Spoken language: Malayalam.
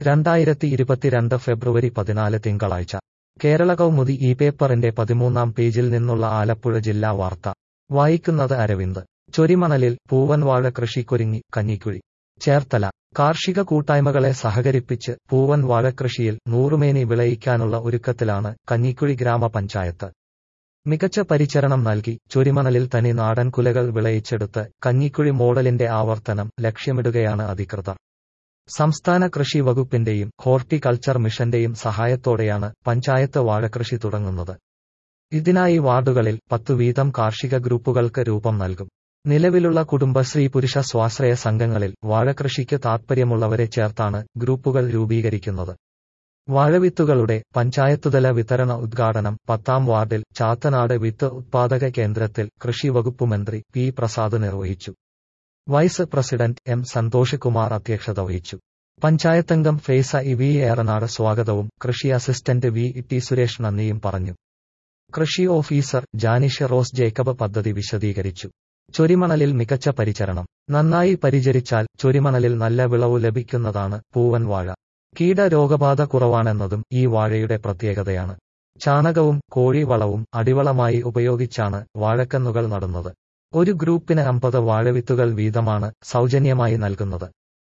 രണ്ടായിരത്തി ഇരുപത്തിരണ്ട് ഫെബ്രുവരി പതിനാല് തിങ്കളാഴ്ച കേരള കൗമുദി ഈ പേപ്പറിന്റെ പതിമൂന്നാം പേജിൽ നിന്നുള്ള ആലപ്പുഴ ജില്ലാ വാർത്ത വായിക്കുന്നത് അരവിന്ദ് ചൊരിമണലിൽ പൂവൻവാഴ കൃഷിക്കൊരുങ്ങി കഞ്ഞിക്കുഴി ചേർത്തല കാർഷിക കൂട്ടായ്മകളെ സഹകരിപ്പിച്ച് പൂവൻ വാഴക്കൃഷിയിൽ നൂറുമേനി വിളയിക്കാനുള്ള ഒരുക്കത്തിലാണ് കഞ്ഞിക്കുഴി ഗ്രാമപഞ്ചായത്ത് മികച്ച പരിചരണം നൽകി ചൊരിമണലിൽ തനി നാടൻ കുലകൾ വിളയിച്ചെടുത്ത് കഞ്ഞിക്കുഴി മോഡലിന്റെ ആവർത്തനം ലക്ഷ്യമിടുകയാണ് അധികൃതർ സംസ്ഥാന കൃഷി വകുപ്പിന്റെയും ഹോർട്ടികൾച്ചർ മിഷന്റെയും സഹായത്തോടെയാണ് പഞ്ചായത്ത് വാഴകൃഷി തുടങ്ങുന്നത് ഇതിനായി വാർഡുകളിൽ പത്തു വീതം കാർഷിക ഗ്രൂപ്പുകൾക്ക് രൂപം നൽകും നിലവിലുള്ള കുടുംബശ്രീ പുരുഷ സ്വാശ്രയ സംഘങ്ങളിൽ വാഴകൃഷിക്ക് താൽപ്പര്യമുള്ളവരെ ചേർത്താണ് ഗ്രൂപ്പുകൾ രൂപീകരിക്കുന്നത് വാഴവിത്തുകളുടെ പഞ്ചായത്തുതല വിതരണ ഉദ്ഘാടനം പത്താം വാർഡിൽ ചാത്തനാട് വിത്ത് ഉത്പാദക കേന്ദ്രത്തിൽ കൃഷി വകുപ്പ് മന്ത്രി പി പ്രസാദ് നിർവഹിച്ചു vice president M Santhosh Kumar അധ്യക്ഷത വഹിച്ചു പഞ്ചായത്തംഗം ഫേസ ഇ വി ഏറനാട് സ്വാഗതവും കൃഷി അസിസ്റ്റന്റ് വി ടി സുരേഷ് നന്ദിയും പറഞ്ഞു കൃഷി ഓഫീസർ ജാനിഷ് റോസ് ജേക്കബ് പദ്ധതി വിശദീകരിച്ചു ചൊരിമണലിൽ മികച്ച പരിചരണം നന്നായി പരിചരിച്ചാൽ ചൊരിമണലിൽ നല്ല വിളവ് ലഭിക്കുന്നതാണ് പൂവൻ വാഴ കീടരോഗബാധ കുറവാണെന്നതും ഈ വാഴയുടെ പ്രത്യേകതയാണ് ചാണകവും കോഴിവളവും അടിവളമായി ഉപയോഗിച്ചാണ് വാഴക്കന്നുകൾ നടുന്നത് ഒരു ഗ്രൂപ്പിന് അമ്പത് വാഴവിത്തുകൾ വീതമാണ് സൗജന്യമായി നൽകുന്നത്